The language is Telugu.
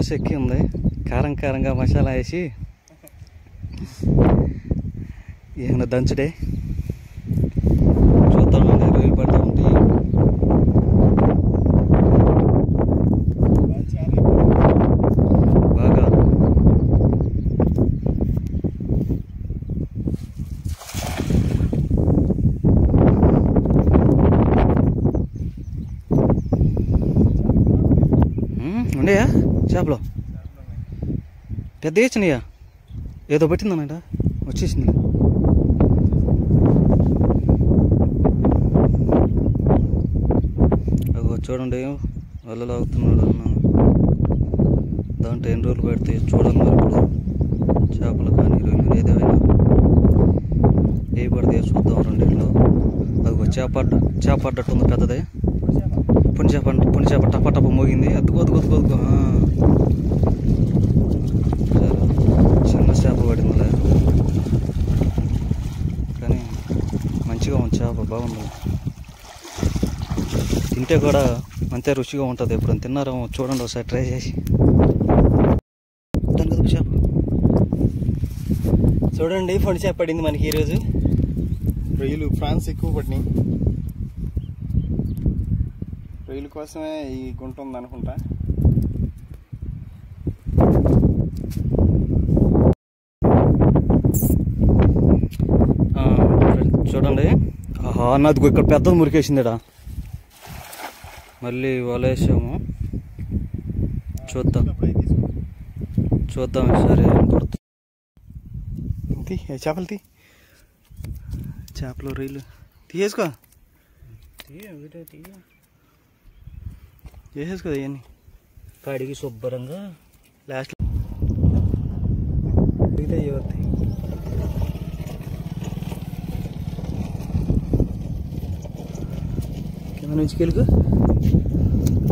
పులుసు ఎక్కి ఉంది కారం కారంగా మసాలా వేసి ఏమైనా దంచుడే చూద్దాం రొయ్యలు పడుతూ ఉంటాయి బాగా ఉమ్, ఉండయా చేపలు పెద్ద వేసినయ్యా ఏదో పట్టిందన్నట వచ్చేసింది అగో చూడండి వలలో అవుతున్నాడు అన్న దాంట్లో ఎన్ని రోజులు పెడితే చూడాలి మరి ఇప్పుడు చేపలు కానీ రొయ్యలు ఏదేమైనా ఏ పడితే చూద్దాం రెండిట్లో అదిగో చేపట్ట చేపడ్డట్టు ఉంది పెద్దదే పుండి చేప అంట పుండి చేప టప టప మోగింది అద్దుకో అద్దుకో అద్దుకో అద్దుకో ఆ. సరే. చిన్న చేప పడిందిలే కానీ మంచిగా ఉంది చేప బాగుంది తింటే కూడా అంతే రుచిగా ఉంటుంది ఎప్పుడైనా తిన్నారో చూడండి ఒకసారి ట్రై చేసి దాని కదా చేప చూడండి పొడి చేప పడింది మనకి ఈరోజు రొయ్యలు ఫ్రాన్స్ ఎక్కువ పడినాయి రొయ్యల కోసమే ఈ గుంట ఉంది అనుకుంటా ఆ, చూడండి ఆహా నాది ఇక్కడ పెద్దది మురికేసిందిడా మళ్ళీ వలేసాము చూద్దాం చూద్దాం సరే పడుతుంది తీ ఏ చేపలు తీ చేపలు రొయ్యలు తీయేసుకో చేసేసుకో ఇవన్నీ కడిగి శుభ్రంగా లాస్ట్ మిగతా యువతి కింద నుంచి కెలుగు